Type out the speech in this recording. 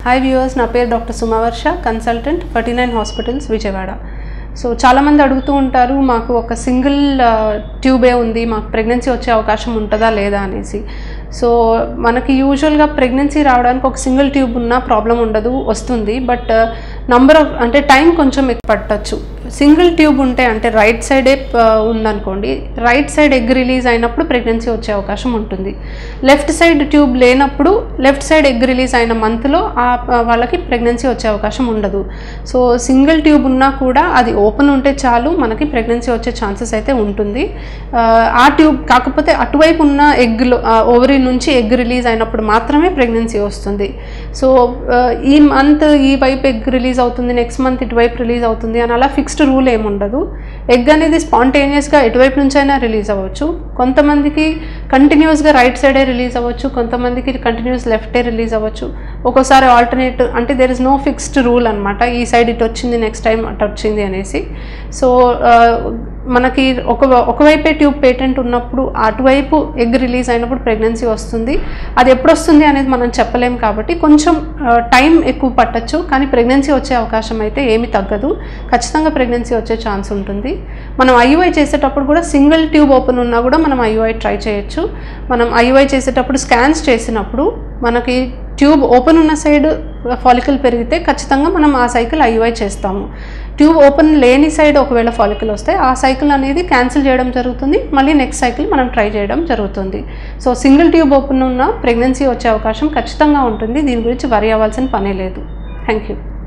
hi viewers నా పేరు doctor Sumavarsha consultant forty nine hospitals Vijayawada so చాలామంది అడుగుతూ ఉంటారు మాకు ఒక సింగిల్ ట్యూబే ఉంది మాకు ప్రెగ్నెన్సీ వచ్చే అవకాశం ఉంటుందా లేదా అనేసి సో మనకి యూజువల్గా ప్రెగ్నెన్సీ రావడానికి ఒక సింగిల్ ట్యూబ్ ఉన్నా ప్రాబ్లం ఉండదు వస్తుంది బట్ నంబర్ ఆఫ్ అంటే టైం కొంచెం ఎక్కువ పట్టచ్చు సింగిల్ ట్యూబ్ ఉంటే అంటే రైట్ సైడే ఉందనుకోండి రైట్ సైడ్ ఎగ్ రిలీజ్ అయినప్పుడు ప్రెగ్నెన్సీ వచ్చే అవకాశం ఉంటుంది లెఫ్ట్ సైడ్ ట్యూబ్ లేనప్పుడు లెఫ్ట్ సైడ్ ఎగ్ రిలీజ్ అయిన మంత్లో ఆ ఆ వాళ్ళకి ప్రెగ్నెన్సీ వచ్చే అవకాశం ఉండదు సో సింగిల్ ట్యూబ్ ఉన్నా కూడా అది ఓపెన్ ఉంటే చాలు మనకి ప్రెగ్నెన్సీ వచ్చే ఛాన్సెస్ అయితే ఉంటుంది ఆ, ఆ ట్యూబ్ కాకపోతే అటువైపు ఉన్న ఎగ్లో ఓవరీ నుంచి ఎగ్ రిలీజ్ అయినప్పుడు మాత్రమే ప్రెగ్నెన్సీ వస్తుంది సో ఆ, ఈ మంత్ ఈ వైపు ఎగ్ రిలీజ్ అవుతుంది నెక్స్ట్ మంత్ ఇటువైపు రిలీజ్ అవుతుంది అని అలా ఫిక్స్డ్ రూల్ ఏమి ఉండదు ఎగ్ అనేది స్పాంటేనియస్గా ఎటువైపు నుంచైనా రిలీజ్ అవ్వచ్చు కొంతమందికి కంటిన్యూస్గా రైట్ సైడే రిలీజ్ అవ్వచ్చు కొంతమందికి కంటిన్యూస్ లెఫ్టే రిలీజ్ అవ్వచ్చు ఒక్కోసారి ఆల్టర్నేట్ అంటే there is no fixed rule అనమాట ఈ సైడ్ ఇటు వచ్చింది నెక్స్ట్ టైం అటు వచ్చింది అనేసి సో మనకి ఒక ఒకవైపే ట్యూబ్ పేటెంట్ ఉన్నప్పుడు అటువైపు ఎగ్ రిలీజ్ అయినప్పుడు ప్రెగ్నెన్సీ వస్తుంది అది ఎప్పుడు వస్తుంది అనేది మనం చెప్పలేం కాబట్టి కొంచెం టైం ఎక్కువ పట్టచ్చు కానీ ప్రెగ్నెన్సీ వచ్చే అవకాశం అయితే ఏమీ తగ్గదు ఖచ్చితంగా ప్రెగ్నెన్సీ వచ్చే ఛాన్స్ ఉంటుంది మనం ఐయుఐ చేసేటప్పుడు కూడా సింగిల్ ట్యూబ్ ఓపెన్ ఉన్నా కూడా మనం ఐయుఐ ట్రై చేయొచ్చు మనం ఐయుఐ చేసేటప్పుడు స్కాన్స్ చేసినప్పుడు మనకి ట్యూబ్ ఓపెన్ ఉన్న సైడ్ ఫాలికల్ పెరిగితే ఖచ్చితంగా మనం ఆ సైకిల్ ఐయుఐ చేస్తాము ట్యూబ్ ఓపెన్ లేని సైడ్ ఒకవేళ ఫాలికల్ వస్తే ఆ సైకిల్ అనేది క్యాన్సిల్ చేయడం జరుగుతుంది మళ్ళీ నెక్స్ట్ సైకిల్ మనం ట్రై చేయడం జరుగుతుంది సో సింగిల్ ట్యూబ్ ఓపెన్ ఉన్న ప్రెగ్నెన్సీ వచ్చే అవకాశం ఖచ్చితంగా ఉంటుంది దీని గురించి వరి అవ్వాల్సిన పనే లేదు థ్యాంక్ యూ